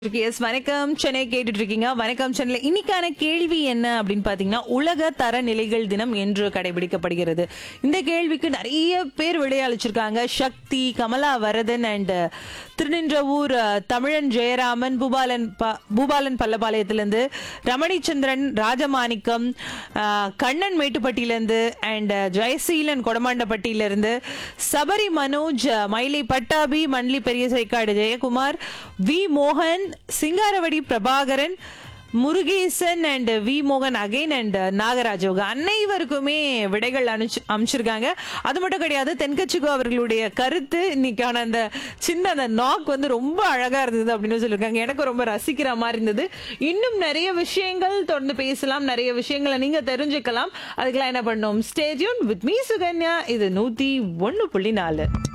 S வணக்கம் சென்னை கேட்டுட்டு இருக்கீங்க வணக்கம் சென்னை இன்னைக்கான கேள்வி என்ன அப்படின்னு பாத்தீங்கன்னா உலக தரநிலைகள் தினம் என்று கடைபிடிக்கப்படுகிறது இந்த கேள்விக்கு நிறைய பேர் விடையளிச்சிருக்காங்க சக்தி கமலா வரதன் அண்ட் திருநின்றவூர் அஹ், தமிழன் ஜெயராமன் பூபாலன் ப- பூபாலன் பல்லபாளையத்திலிருந்து ரமணிச்சந்திரன் ராஜமாணிக்கம் அஹ், கண்ணன் மேட்டுப்பட்டியிலிருந்து அண்ட் ஜெயசீலன் கொடமாண்டப்பட்டியிலிருந்து சபரி மனோஜ் அஹ், மயிலை பட்டாபி மண்லி பெரிய சைக்காடு ஜெயக்குமார் வி மோகன் சிங்காரவடி பிரபாகரன் முருகேசன் அண்ட் வி மோகன் அகைன் அண்ட் நாகராஜ் அவங்க அனைவருக்குமே விடைகள் அனுப்பிச்சு அமைச்சிருக்காங்க அது மட்டும் கிடையாது தென்கட்சிக்கு அவர்களுடைய கருத்து இன்னைக்கான அந்த சின்ன அந்த நாக் வந்து ரொம்ப அழகா இருந்தது அப்படின்னு சொல்லியிருக்காங்க எனக்கு ரொம்ப ரசிக்கிற மாதிரி இருந்தது இன்னும் நிறைய விஷயங்கள் தொடர்ந்து பேசலாம் நிறைய விஷயங்களை நீங்க தெரிஞ்சுக்கலாம் அதுக்கெல்லாம் என்ன பண்ணணும் ஸ்டேடியம் வித் மீ சுகன்யா இது நூத்தி ஒன்னு புள்ளி நாலு